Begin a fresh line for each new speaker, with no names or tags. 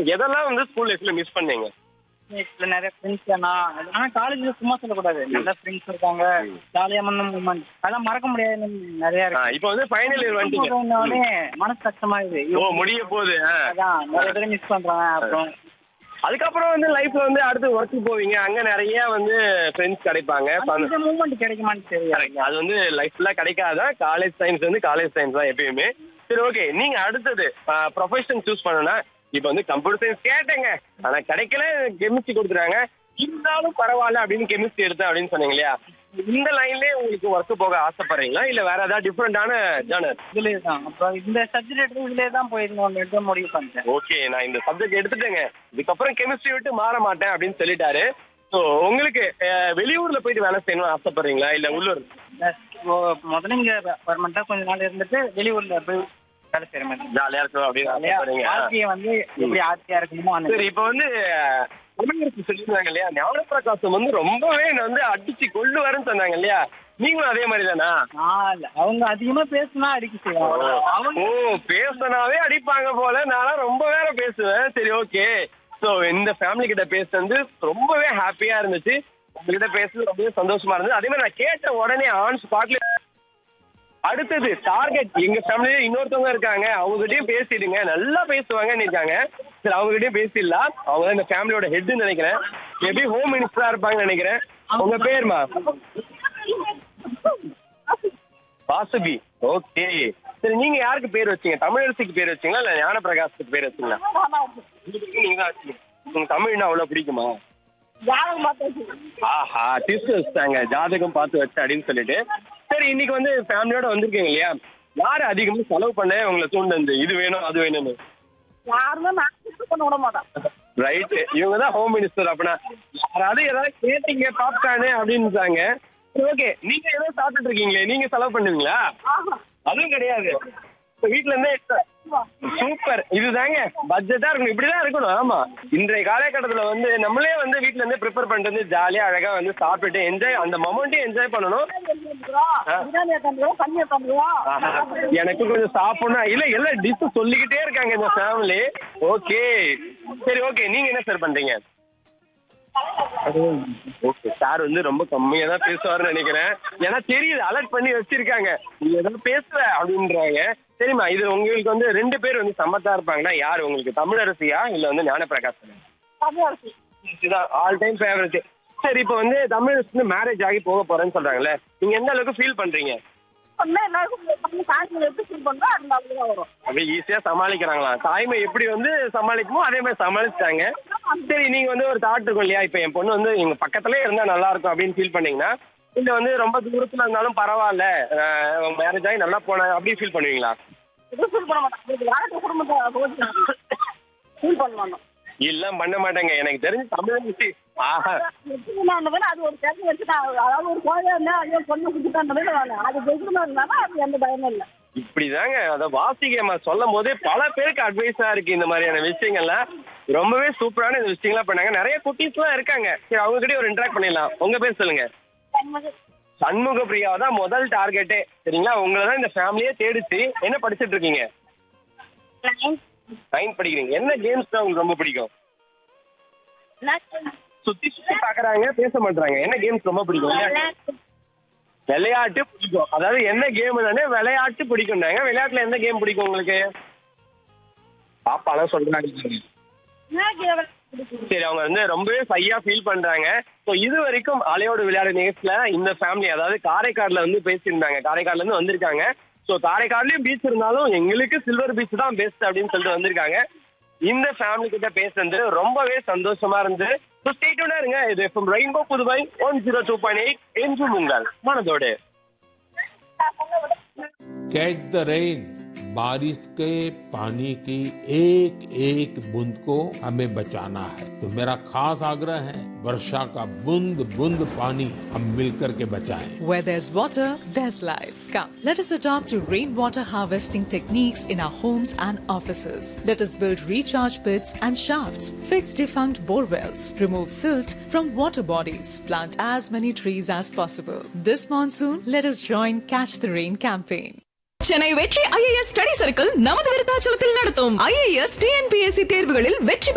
எதெல்லாம் வந்து ஸ்கூல் லைஃப்ல மிஸ் பண்ணீங்க
இதுல நிறைய ஃப்ரெண்ட்ஸ் நான் ஆனா காலேஜ்ல சும்மா சொல்லக்கூடாது நல்ல ஃப்ரெண்ட்ஸ் இருக்காங்க ஜாலியான மூமெண்ட் அதெல்லாம் மறக்க முடியாது நிறைய
ஆ,
இருக்கு
இப்போ வந்து ஃபைனல் இயர் வந்துட்டீங்க
போனோடனே மனசு கஷ்டமா இருக்குது
ஓ முடிய போகுது ஆ.
அதான் நிறைய பேரை மிஸ் பண்றாங்க அப்புறம்
அதுக்கப்புறம் வந்து லைஃப்ல வந்து அடுத்து ஒர்க்கு போவீங்க அங்க நிறைய வந்து ஃப்ரெண்ட்ஸ் கிடைப்பாங்க
இந்த மூமெண்ட் கிடைக்குமான்னு தெரியாது
Correct. அது வந்து லைஃப்ல கிடைக்காத காலேஜ் டைம்ஸ் வந்து காலேஜ் டைம்ஸ் தான் எப்பயுமே சரி ஓகே நீங்க அடுத்தது ப்ரொஃபஷன் சூஸ் பண்ணனா இப்போ வந்து கம்ப்யூட்டர் சயின்ஸ் கேட்டேங்க ஆனா கிடைக்கல கெமிஸ்ட்ரி கொடுத்துறாங்க இருந்தாலும் பரவாயில்ல அப்படின்னு கெமிஸ்ட்ரி எடுத்தேன் அப்படின்னு சொன்னீங்க இல்லையா இந்த லைன்லயே உங்களுக்கு ஒர்க் போக ஆசைப்படுறீங்களா இல்ல வேற ஏதாவது டிஃப்ரெண்டான ஜேர்னல்
இதுலயே தான் அப்புறம் இந்த சப்ஜெக்ட் எடுத்து இதுலயே தான் போயிருந்தோம் எடுத்து முடிவு பண்ணிட்டேன்
ஓகே நான் இந்த சப்ஜெக்ட் எடுத்துட்டேங்க இதுக்கப்புறம் கெமிஸ்ட்ரி விட்டு மாற மாட்டேன் அப்படின்னு சொல்லிட்டாரு ஸோ உங்களுக்கு அஹ், வெளியூர்ல போயிட்டு வேலை செய்யணும்னு ஆசைப்படுறீங்களா இல்ல உள்ளூர்
இப்போ முதல்ல இங்க பர்மனண்டா கொஞ்ச நாள் இருந்துட்டு வெளியூர்ல போய் வேலை செய்யற மாதிரி
ஜாலியா இருக்கும் அப்படின்னு ஆசைப்படுறீங்க
வாழ்க்கையை வந்து எப்படி ஆசையா இருக்கணுமோ அந்த
சரி இப்போ வந்து தமிழருக்கு சொல்லியிருந்தாங்க இல்லையா ஞானப்பிரகாசம் வந்து ரொம்பவே என்னை வந்து அடிச்சு கொள்ளுவாருன்னு சொன்னாங்க இல்லையா நீங்களும் அதே மாதிரி தானா
ஆ, இல்ல. அவங்க அதிகமா பேசுனா அடிக்க செய்வாங்க அவங்க
ஓ பேசினாவே அடிப்பாங்க போல நான் ரொம்ப வேற பேசுவேன் சரி ஓகே ஸோ இந்த ஃபேமிலி கிட்ட பேசுனது ரொம்பவே ஹாப்பியா இருந்துச்சு உங்ககிட்ட பேசுறது ரொம்பவே சந்தோஷமா இருந்தது அதே மாதிரி நான் கேட்ட உடனே ஆன் ஸ்பாட்ல அடுத்தது டார்கெட் எங்க ஃபேமிலியில இன்னொருத்தவங்க இருக்காங்க அவங்க கிட்டயும் பேசிடுங்க நல்லா பேசுவாங்கன்னு இருக்காங்க சரி அவங்க கிட்டயும் பேசிடலாம் அவங்க தான் இந்த ஃபேமிலியோட ஹெட்னு நினைக்கிறேன் மேபி ஹோம் மினிஸ்டரா இருப்பாங்கன்னு நினைக்கிறேன் உங்க பேருமா வாசுபி ஓகே சரி நீங்க யாருக்கு பேர் வச்சீங்க தமிழரசிக்கு பேர் வச்சீங்களா இல்ல ஞானபிரகாசத்துக்கு பேர் வச்சீங்களா உங்களுக்கு நீங்க தான் வச்சீங்க உங்களுக்கு தமிழ்னா அவ்வளவு பிடிக்குமா ஆஹா டிஸ்ட் வச்சுட்டாங்க ஜாதகம் பார்த்து வச்ச அப்படின்னு சொல்லிட்டு சரி இன்னைக்கு வந்து ஃபேமிலியோட வந்திருக்கீங்க இல்லையா யாரு அதிகமா செலவு பண்ண உங்களை தூண்டு இது வேணும் அது வேணும்னு
யாருமே மேக்ஸிமம் பண்ண விட மாட்டான்
ரைட் இவங்க தான் ஹோம் மினிஸ்டர் அப்படின்னா யாராவது ஏதாவது கேட்டீங்க பாப்கார்னு அப்படின்னுட்டாங்க ஓகே நீங்க ஏதோ சாப்பிட்டுட்டு இருக்கீங்களே நீங்க செலவு பண்ணுவீங்களா அதுவும் கிடையாது இப்ப வீட்ல இருந்தே சூப்பர் இதுதாங்க பட்ஜெட்டா இருக்கணும் இப்படிதான் இருக்கணும் ஆமா இன்றைய காலகட்டத்துல வந்து நம்மளே வந்து வீட்ல இருந்தே ப்ரிப்பேர் பண்ணிட்டு வந்து ஜாலியா அழகா வந்து சாப்பிட்டுட்டு என்ஜாய் அந்த மொமெண்ட்டையும் என்ஜாய் பண்ணணும்
பிரியாணி எத்தனை தண்ணி எத்தனை
ஆஹா. எனக்கு கொஞ்சம் சாப்பிடணும் இல்ல எல்லாம் டிஷ் சொல்லிக்கிட்டே இருக்காங்க இந்த ஃபேமிலி ஓகே சரி ஓகே நீங்க என்ன சார் பண்றீங்க ஓகே சார் வந்து ரொம்ப கம்மியா தான் பேசுவாருன்னு நினைக்கிறேன் ஏன்னா தெரியுது அலர்ட் பண்ணி வச்சிருக்காங்க நீ ஏதோ பேசுற அப்படின்றாங்க சரிம்மா இது உங்களுக்கு வந்து ரெண்டு பேர் வந்து சம்மத்தா இருப்பாங்கன்னா யார் உங்களுக்கு தமிழரசியா இல்ல வந்து ஞானப்பிரகாசன்
தமிழரசி
இதுதான் ஆல் டைம் ஃபேவரட் சரி இப்போ வந்து தமிழரசு மேரேஜ் ஆகி போக போறேன்னு சொல்றாங்கல்ல நீங்க எந்த அளவுக்கு ஃபீல் பண்றீங்க
சொன்னா எல்லாருக்கும் பண்ணி காசு எப்படி ஃபீல் பண்ணா அந்த அளவுக்கு தான் வரும்
அப்படியே ஈஸியா சமாளிக்கிறாங்களா தாய்மை எப்படி வந்து சமாளிக்குமோ அதே மாதிரி சமாளிச்சிட்டாங்க சரி நீங்க வந்து ஒரு தாட் இருக்கும் இல்லையா இப்ப என் பொண்ணு வந்து எங்க பக்கத்துலயே இருந்தா நல்லா இருக்கும் அப்படின்னு ஃபீல் பண்ணீங்கன்னா இல்ல வந்து ரொம்ப தூரத்துல இருந்தாலும் பரவாயில்ல மேரேஜ் ஆகி நல்லா போன அப்படி ஃபீல் பண்ணுவீங்களா
எதுவும் ஃபீல் பண்ண மாட்டான் இதுக்கு யாருக்கு குடும்பத்தை ஃபீல் பண்ண மாட்டோம்
இல்ல பண்ண மாட்டேங்க எனக்கு தெரிஞ்சு தமிழ் ஆஹா
எப்படின்னா அது ஒரு கேட்டு வச்சுட்டான் அதாவது ஒரு கோழை இருந்தா ஐயோ பொண்ணு குடிச்சுட்டான்றது நான் அது பெட்ரூமா இருந்தாலும் அது எந்த பயமும் இல்லை
இப்படிதாங்க அத வாசிகமா சொல்லும் போதே பல பேருக்கு அட்வைஸா இருக்கு இந்த மாதிரியான விஷயங்கள்லாம் ரொம்பவே சூப்பரான இந்த விஷயங்கள்லாம் பண்ணாங்க நிறைய குட்டீஸ் எல்லாம் இருக்காங்க சரி அவங்க கிட்டயே ஒரு இன்டராக்ட் பண்ணிடலாம் உங்க பேர் சொல்லுங்க சண்முக பிரியா தான் முதல் டார்கெட்டே சரிங்களா உங்களை தான் இந்த ஃபேமிலியே தேடிச்சு என்ன படிச்சிட்டு இருக்கீங்க நைன்த் படிக்கிறீங்க என்ன கேம்ஸ் தான் உங்களுக்கு ரொம்ப பிடிக்கும் சுத்தி சுத்தி பாக்குறாங்க பேச மாட்டாங்க என்ன கேம்ஸ் ரொம்ப பிடிக்கும் விளையாட்டு பிடிக்கும் அதாவது என்ன கேம்னாலே விளையாட்டு பிடிக்கும்னாங்க விளையாட்டுல எந்த கேம் பிடிக்கும் உங்களுக்கு பாப்பாலாம் சொல்றாங்க சரி அவங்க வந்து ரொம்பவே சையா ஃபீல் பண்றாங்க ஸோ இது வரைக்கும் அலையோடு விளையாடு நிகழ்ச்சியில இந்த ஃபேமிலி அதாவது காரைக்காடுல வந்து பேசியிருந்தாங்க காரைக்காடுல இருந்து வந்திருக்காங்க ஸோ காரைக்காடுலயும் பீச் இருந்தாலும் எங்களுக்கு சில்வர் பீச் தான் பெஸ்ட் அப்படின்னு சொல்லிட்டு வந்திருக்காங்க இந்த ஃபேமிலி கிட்ட பேசுறது ரொம்பவே சந்தோஷமா இருந்து ஸோ ஸ்டேட்டோட இருங்க இது FM rainbow Puduvai one zero two point eight என்று உங்கள் மனதோடு
कैच द रेन बारिश के पानी की एक एक बूंद को हमें बचाना है तो मेरा खास आग्रह है वर्षा का बूंद बूंद पानी हम मिलकर के बचाएं
Where there's water, there's life. Come, let us adopt to rainwater harvesting techniques in our homes and offices. Let us build recharge pits and shafts, fix defunct bore wells, remove silt from water bodies, plant as many trees as possible. This monsoon, let us join Catch the Rain campaign.
Chennai வெற்றி IAS study circle நமது விருத்தாச்சலத்தில் நடத்தும் IAS TNPSC தேர்வுகளில் வெற்றி